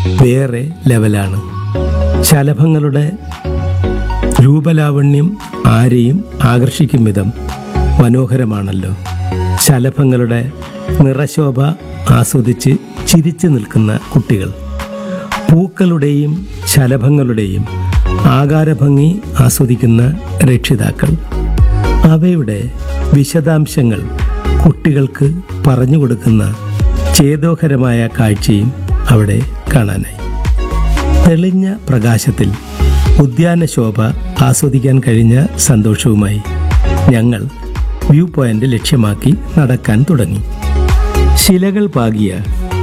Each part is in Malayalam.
വേറെ ലെവലാണ് ശലഭങ്ങളുടെ രൂപലാവണ്യം ആരെയും ആകർഷിക്കും വിധം മനോഹരമാണല്ലോ ശലഭങ്ങളുടെ നിറശോഭ ആസ്വദിച്ച് ചിരിച്ചു നിൽക്കുന്ന കുട്ടികൾ പൂക്കളുടെയും ശലഭങ്ങളുടെയും ആകാരഭംഗി ആസ്വദിക്കുന്ന രക്ഷിതാക്കൾ അവയുടെ വിശദാംശങ്ങൾ കുട്ടികൾക്ക് പറഞ്ഞു കൊടുക്കുന്ന ചേതോഹരമായ കാഴ്ചയും അവിടെ കാണാനായി തെളിഞ്ഞ പ്രകാശത്തിൽ ഉദ്യാന ശോഭ ആസ്വദിക്കാൻ കഴിഞ്ഞ സന്തോഷവുമായി ഞങ്ങൾ വ്യൂ പോയിന്റ് ലക്ഷ്യമാക്കി നടക്കാൻ തുടങ്ങി ശിലകൾ പാകിയ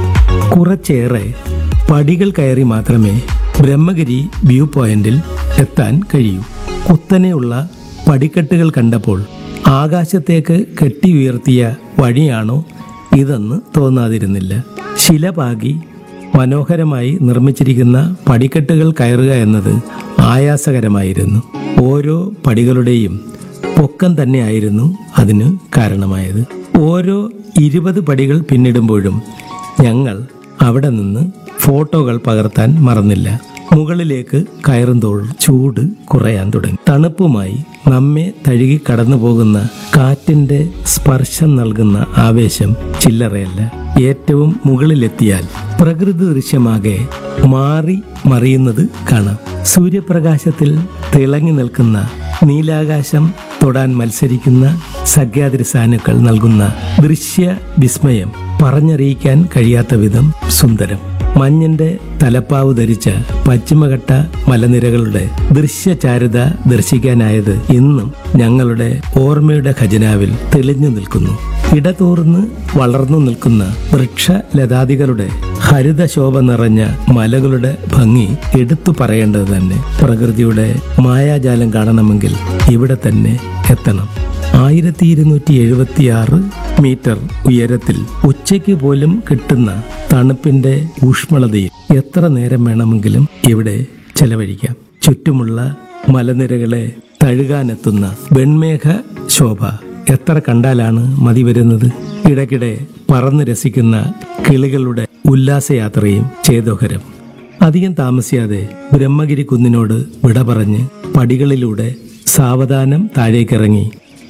കുറച്ചേറെ പടികൾ കയറി മാത്രമേ ബ്രഹ്മഗിരി വ്യൂ പോയിന്റിൽ എത്താൻ കഴിയൂ കുത്തനെയുള്ള പടിക്കെട്ടുകൾ കണ്ടപ്പോൾ ആകാശത്തേക്ക് കെട്ടി ഉയർത്തിയ വഴിയാണോ ഇതെന്ന് തോന്നാതിരുന്നില്ല ശില പാകി മനോഹരമായി നിർമ്മിച്ചിരിക്കുന്ന പടിക്കെട്ടുകൾ കയറുക എന്നത് ആയാസകരമായിരുന്നു ഓരോ പടികളുടെയും പൊക്കം തന്നെയായിരുന്നു അതിന് കാരണമായത് ഓരോ ഇരുപത് പടികൾ പിന്നിടുമ്പോഴും ഞങ്ങൾ അവിടെ നിന്ന് ഫോട്ടോകൾ പകർത്താൻ മറന്നില്ല മുകളിലേക്ക് കയറുന്തോറും ചൂട് കുറയാൻ തുടങ്ങി തണുപ്പുമായി നമ്മെ തഴുകി കടന്നു പോകുന്ന കാറ്റിന്റെ സ്പർശം നൽകുന്ന ആവേശം ചില്ലറയല്ല ഏറ്റവും മുകളിലെത്തിയാൽ പ്രകൃതി ദൃശ്യമാകെ മാറി മറിയുന്നത് കാണാം സൂര്യപ്രകാശത്തിൽ തിളങ്ങി നിൽക്കുന്ന നീലാകാശം തൊടാൻ മത്സരിക്കുന്ന സഖ്യാദ്രി സാനുക്കൾ നൽകുന്ന ദൃശ്യ വിസ്മയം പറഞ്ഞറിയിക്കാൻ കഴിയാത്ത വിധം സുന്ദരം മഞ്ഞിന്റെ തലപ്പാവ് ധരിച്ച പശ്ചിമഘട്ട മലനിരകളുടെ ദൃശ്യചാരുത ദർശിക്കാനായത് ഇന്നും ഞങ്ങളുടെ ഓർമ്മയുടെ ഖജനാവിൽ തെളിഞ്ഞു നിൽക്കുന്നു ഇടതൂർന്ന് വളർന്നു നിൽക്കുന്ന വൃക്ഷലതാദികളുടെ ഹരിതശോഭ നിറഞ്ഞ മലകളുടെ ഭംഗി എടുത്തു പറയേണ്ടത് തന്നെ പ്രകൃതിയുടെ മായാജാലം കാണണമെങ്കിൽ ഇവിടെ തന്നെ എത്തണം ആയിരത്തി ഇരുന്നൂറ്റി എഴുപത്തി ആറ് മീറ്റർ ഉയരത്തിൽ ഉച്ചയ്ക്ക് പോലും കിട്ടുന്ന തണുപ്പിന്റെ ഊഷ്മളതയിൽ എത്ര നേരം വേണമെങ്കിലും ഇവിടെ ചെലവഴിക്കാം ചുറ്റുമുള്ള മലനിരകളെ തഴുകാനെത്തുന്ന വെൺമേഘ ശോഭ എത്ര കണ്ടാലാണ് മതി വരുന്നത് ഇടയ്ക്കിടെ പറന്ന് രസിക്കുന്ന കിളികളുടെ ഉല്ലാസയാത്രയും ചേതോഹരം അധികം താമസിയാതെ ബ്രഹ്മഗിരി കുന്നിനോട് വിട പറഞ്ഞ് പടികളിലൂടെ സാവധാനം താഴേക്കിറങ്ങി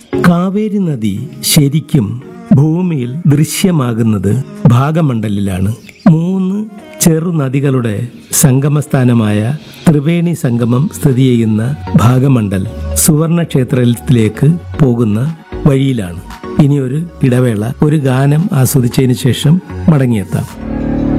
കാവേരി നദി ശരിക്കും ഭൂമിയിൽ ദൃശ്യമാകുന്നത് ഭാഗമണ്ഡലിലാണ് മൂന്ന് ചെറുനദികളുടെ സംഗമസ്ഥാനമായ ത്രിവേണി സംഗമം സ്ഥിതി ചെയ്യുന്ന ഭാഗമണ്ഡൽ സുവർണ ക്ഷേത്രത്തിലേക്ക് പോകുന്ന വഴിയിലാണ് ഇനി ഒരു ഇടവേള ഒരു ഗാനം ആസ്വദിച്ചതിന് ശേഷം മടങ്ങിയെത്താം